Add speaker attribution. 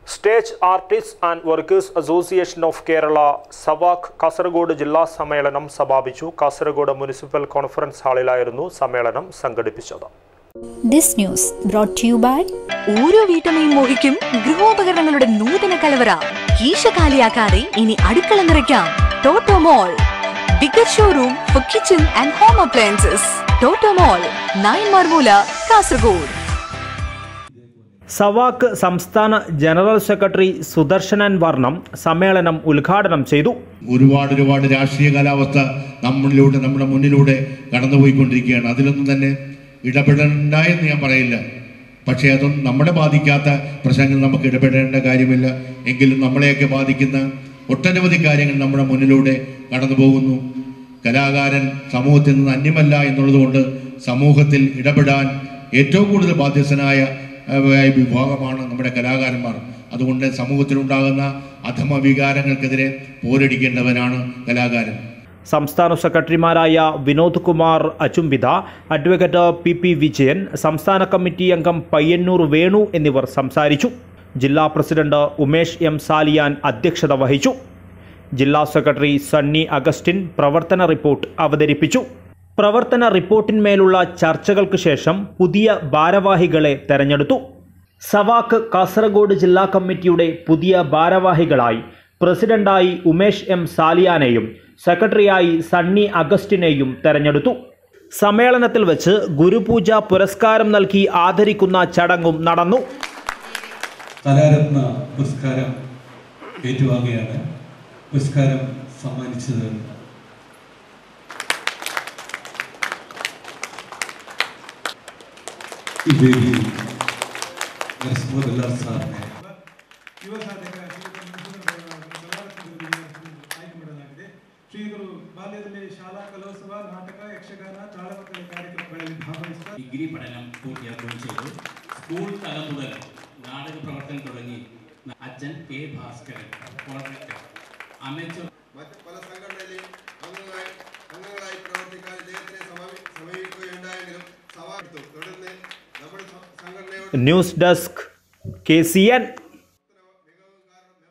Speaker 1: stage artist and workers association of Kerala SAVAK Kasaragod ജില്ലാ സമ്മേളനം സമാപിച്ചു കാസർഗോഡ് മുനിസിപ്പൽ കോൺഫറൻസ് ഹാളിലായിരുന്നു സമ്മേളനം സംഘടിപ്പിച്ചത്
Speaker 2: This news brought to you by
Speaker 3: ഓരോ വീട്ടമ്മയും മോഹിക്കും ഗൃഹോപകരണങ്ങളുടെ നൂതന കലവറ കീശ കാലിയാക്കാതെ ഇനി അടുക്കള നിറയ്ക്കാം Toto Mall bigger showroom for kitchen and home appliances Toto Mall nine മാർമൂല കാസർഗോഡ്
Speaker 1: സവാക്ക് സംസ്ഥാന ജനറൽ സെക്രട്ടറി സുദർശനൻ വർണ്ണം സമ്മേളനം ഉദ്ഘാടനം ചെയ്തു
Speaker 4: ഒരുപാട് ഒരുപാട് രാഷ്ട്രീയ കാലാവസ്ഥ നമ്മളിലൂടെ നമ്മുടെ മുന്നിലൂടെ കടന്നുപോയിക്കൊണ്ടിരിക്കുകയാണ് അതിലൊന്നും തന്നെ ഇടപെടേണ്ട എന്ന് ഞാൻ പറയില്ല പക്ഷേ അതൊന്നും നമ്മളെ ബാധിക്കാത്ത പ്രശ്നങ്ങൾ നമുക്ക് ഇടപെടേണ്ട കാര്യമില്ല എങ്കിലും നമ്മളെയൊക്കെ ബാധിക്കുന്ന ഒട്ടനവധി കാര്യങ്ങൾ നമ്മുടെ മുന്നിലൂടെ കടന്നു പോകുന്നു കലാകാരൻ സമൂഹത്തിൽ നിന്ന് അന്യമല്ല എന്നുള്ളതുകൊണ്ട് സമൂഹത്തിൽ ഇടപെടാൻ ഏറ്റവും കൂടുതൽ ബാധ്യസ്ഥനായ ഏഹ്, വിഭാഗമാണ് നമ്മുടെ കലാകാരന്മാർ അതുകൊണ്ട് സമൂഹത്തിലുണ്ടാകുന്ന അധമ വികാരങ്ങൾക്കെതിരെ പോരടിക്കേണ്ടവനാണ് കലാകാരൻ
Speaker 1: സംസ്ഥാന സെക്രട്ടറിമാരായ വിനോദ് കുമാർ അചുംബിത അഡ്വക്കേറ്റ് പി പി വിജയൻ സംസ്ഥാന കമ്മിറ്റി അംഗം പയ്യന്നൂർ വേണു എന്നിവർ സംസാരിച്ചു ജില്ലാ പ്രസിഡന്റ് ഉമേഷ് എം സാലിയാൻ അധ്യക്ഷത വഹിച്ചു ജില്ലാ സെക്രട്ടറി സണ്ണി അഗസ്റ്റിൻ പ്രവർത്തന റിപ്പോർട്ട് അവതരിപ്പിച്ചു പ്രവർത്തന റിപ്പോർട്ടിന്മേലുള്ള ചർച്ചകൾക്ക് ശേഷം പുതിയ ഭാരവാഹികളെ തെരഞ്ഞെടുത്തു സവാക്ക് കാസർഗോഡ് ജില്ലാ കമ്മിറ്റിയുടെ പുതിയ ഭാരവാഹികളായി പ്രസിഡന്റായി ഉമേഷ് എം സാലിയാനെയും സെക്രട്ടറിയായി സണ്ണി അഗസ്റ്റിനെയും തെരഞ്ഞെടുത്തു സമ്മേളനത്തിൽ വെച്ച് ഗുരുപൂജ പുരസ്കാരം നൽകി ആദരിക്കുന്ന ചടങ്ങും നടന്നു
Speaker 5: കലാരത്ന പുരസ്കാരം ഏറ്റുവാങ്ങുകയാണ് പുരസ്കാരം സമ്മാനിച്ചത് ഈ വേദിയിൽ നരസിംഹ സാറിനെ
Speaker 6: ಯುವ ಸಾಧಕ ಆಯ್ಕೆ ಶ್ರೀಗಳು ಬಾಲ್ಯದಲ್ಲಿ ಶಾಲಾ ಕಲೋತ್ಸವ ನಾಟಕ ಯಕ್ಷಗಾನ ತಾಳಮಕ್ಕಳ ಕಾರ್ಯಕ್ರಮಗಳಲ್ಲಿ ಭಾಗವಹಿಸಿದ
Speaker 7: ഡിഗ്രി പഠനം പൂർത്തിയാക്കുകയും ചെയ്തു സ്കൂൾ തലം മുതൽ നാടക പ്രവർത്തനം തുടങ്ങി അച്ഛൻ കെ ഭാസ്കരൻ കോൺട്രാക്ടർ അമേച്ചർ
Speaker 8: മറ്റ് പല സംഘടനയിലെ അംഗങ്ങളായി അംഗങ്ങളായി പ്രവർത്തിക്കാൻ ഇദ്ദേഹത്തിനെ സമീ- സമീപിക്കുകയുണ്ടായെങ്കിലും സവാ എടുത്തു തുടർന്ന് നമ്മുടെ സ- സംഘടനയോട്
Speaker 1: news desk K C N